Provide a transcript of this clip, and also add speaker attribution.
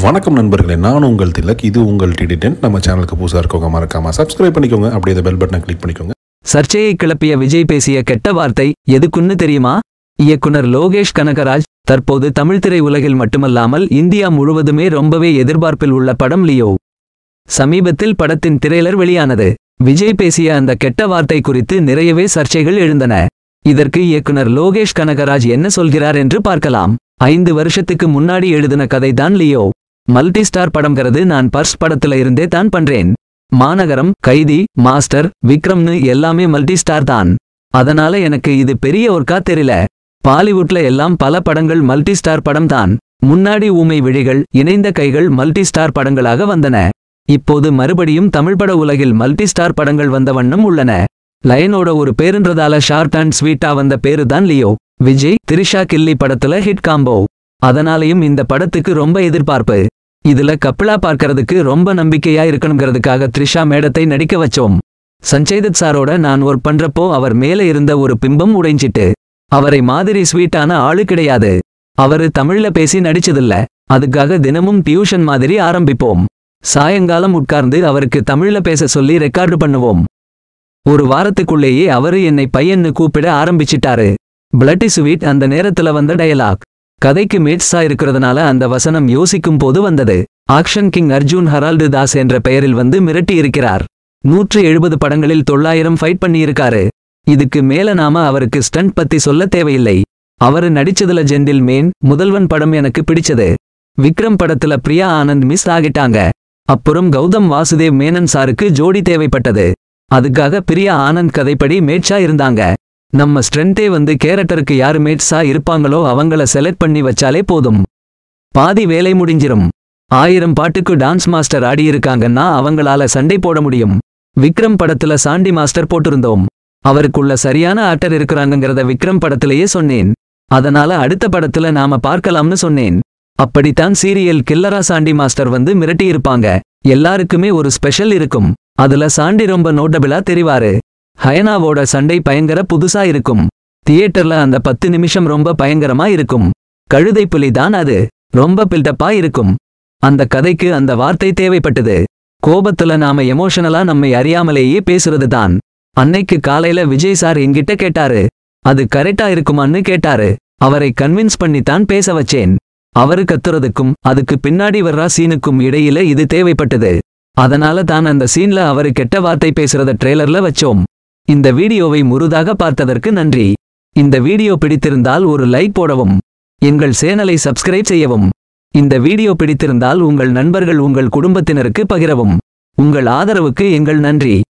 Speaker 1: வணக்கம் நண்பர்களே நான் உங்கள் திலக் இது உங்கள் டிடி டென்ட் நம்ம சேனலுக்கு புதுசாக இருக்கவங்க மறக்காம சப்ஸ்கிரைப் பண்ணிக்கோங்க அப்படியே அந்த பெல் பட்டனை கிளிக் பண்ணிக்கோங்க
Speaker 2: சர்ச்சையை கிளப்பிய விஜய் பேசிய கெட்ட வார்த்தை எதுக்குன்னு தெரியுமா இயக்குனர் லோகேஷ் கனகராஜ் தற்போது தமிழ் திரை உலகில் மட்டுமல்லாமல் இந்தியா முழுவதுமே ரொம்பவே எதிர்பார்ப்பில் உள்ள படம் லியோ சமீபத்தில் படத்தின் திரைலர் வெளியானது விஜய் பேசிய அந்த கெட்ட வார்த்தை குறித்து நிறையவே சர்ச்சைகள் எழுந்தன இதற்கு இயக்குனர் லோகேஷ் கனகராஜ் என்ன சொல்கிறார் என்று பார்க்கலாம் ஐந்து வருஷத்துக்கு முன்னாடி எழுதின கதைதான் லியோ மல்டி ஸ்டார் படம்ங்கிறது நான் பர்ஸ் படத்துல இருந்தே தான் பண்றேன் மாநகரம் கைதி மாஸ்டர் விக்ரம்னு எல்லாமே மல்டி ஸ்டார் தான் அதனால எனக்கு இது பெரிய ஒர்க்கா தெரியல பாலிவுட்ல எல்லாம் பல படங்கள் மல்டி ஸ்டார் படம் தான் முன்னாடி ஊமை விழிகள் இணைந்த கைகள் மல்டி ஸ்டார் படங்களாக வந்தன இப்போது மறுபடியும் தமிழ் பட உலகில் மல்டி ஸ்டார் படங்கள் வந்த வண்ணம் உள்ளன லயனோட ஒரு பேருன்றதால ஷார்ட் அண்ட் ஸ்வீட்டா வந்த பேரு தான் லியோ விஜய் திரிஷா கில்லி படத்துல ஹிட் காம்போ அதனாலையும் இந்த படத்துக்கு ரொம்ப எதிர்பார்ப்பு இதுல கப்பிலா பார்க்கறதுக்கு ரொம்ப நம்பிக்கையா இருக்கணுங்கிறதுக்காக த்ரிஷா மேடத்தை நடிக்க வச்சோம் சஞ்சய் தத் சாரோட நான் ஒர்க் பண்றப்போ அவர் மேல இருந்த ஒரு பிம்பம் உடைஞ்சிட்டு அவரை மாதிரி ஸ்வீட்டான ஆளு கிடையாது அவரு தமிழ்ல பேசி நடிச்சதில்ல அதுக்காக தினமும் டியூஷன் மாதிரி ஆரம்பிப்போம் சாயங்காலம் உட்கார்ந்து அவருக்கு தமிழ்ல பேச சொல்லி ரெக்கார்டு பண்ணுவோம் ஒரு வாரத்துக்குள்ளேயே அவரு என்னை பையன்னு கூப்பிட ஆரம்பிச்சிட்டாரு பிளட்டி ஸ்வீட் அந்த நேரத்துல வந்த டயலாக் கதைக்கு மேட்ஸா இருக்கிறதுனால அந்த வசனம் யோசிக்கும் போது வந்தது action king Arjun Harold Das என்ற பெயரில் வந்து மிரட்டி இருக்கிறார் நூற்று எழுபது படங்களில் தொள்ளாயிரம் ஃபைட் பண்ணியிருக்காரு இதுக்கு மேல நாம அவருக்கு ஸ்டண்ட் பத்தி சொல்ல தேவையில்லை அவரு நடிச்சதுல ஜெண்டில் மேன் முதல்வன் படம் எனக்கு பிடிச்சது விக்ரம் படத்துல பிரியா ஆனந்த் மிஸ் ஆகிட்டாங்க அப்புறம் கௌதம் வாசுதேவ் மேனன் சாருக்கு ஜோடி தேவைப்பட்டது அதுக்காக பிரியா ஆனந்த் கதைப்படி மேட்சா இருந்தாங்க நம்ம ஸ்ட்ரென்த்தே வந்து கேரக்டருக்கு யாரு மேட்ஸா இருப்பாங்களோ அவங்கள செலக்ட் பண்ணி வச்சாலே போதும் பாதி வேலை முடிஞ்சிரும் ஆயிரம் பாட்டுக்கு டான்ஸ் மாஸ்டர் ஆடியிருக்காங்கன்னா அவங்களால சண்டை போட முடியும் விக்ரம் படத்துல சாண்டி மாஸ்டர் போட்டிருந்தோம் அவருக்குள்ள சரியான ஆக்டர் இருக்கிறாங்கங்கிறத விக்ரம் படத்திலேயே சொன்னேன் அதனால அடுத்த படத்துல நாம பார்க்கலாம்னு சொன்னேன் அப்படித்தான் சீரியல் கில்லரா சாண்டி மாஸ்டர் வந்து மிரட்டியிருப்பாங்க எல்லாருக்குமே ஒரு ஸ்பெஷல் இருக்கும் அதுல சாண்டி ரொம்ப நோட்டபிளா தெரிவாரு ஹயனாவோட சண்டை பயங்கர புதுசா இருக்கும் தியேட்டர்ல அந்த பத்து நிமிஷம் ரொம்ப பயங்கரமா இருக்கும் கழுதை புலி தான் அது ரொம்ப பில்டப்பா இருக்கும் அந்த கதைக்கு அந்த வார்த்தை தேவைப்பட்டது கோபத்துல நாம எமோஷனலா நம்மை அறியாமலேயே பேசுறது தான் அன்னைக்கு காலையில விஜய் சார் என்கிட்ட கேட்டாரு அது கரெக்டா இருக்குமான்னு கேட்டாரு அவரை கன்வின்ஸ் பண்ணித்தான் பேச வச்சேன் அவரு கத்துறதுக்கும் அதுக்கு பின்னாடி வர்ற சீனுக்கும் இடையில இது தேவைப்பட்டது அதனால தான் அந்த சீன்ல அவரு கெட்ட வார்த்தை பேசுறத ட்ரெய்லர்ல வச்சோம் இந்த வீடியோவை முழுதாக பார்த்ததற்கு நன்றி இந்த வீடியோ பிடித்திருந்தால் ஒரு லைக் போடவும் எங்கள் சேனலை சப்ஸ்கிரைப் செய்யவும் இந்த வீடியோ பிடித்திருந்தால் உங்கள் நண்பர்கள் உங்கள் குடும்பத்தினருக்கு பகிரவும் உங்கள் ஆதரவுக்கு எங்கள் நன்றி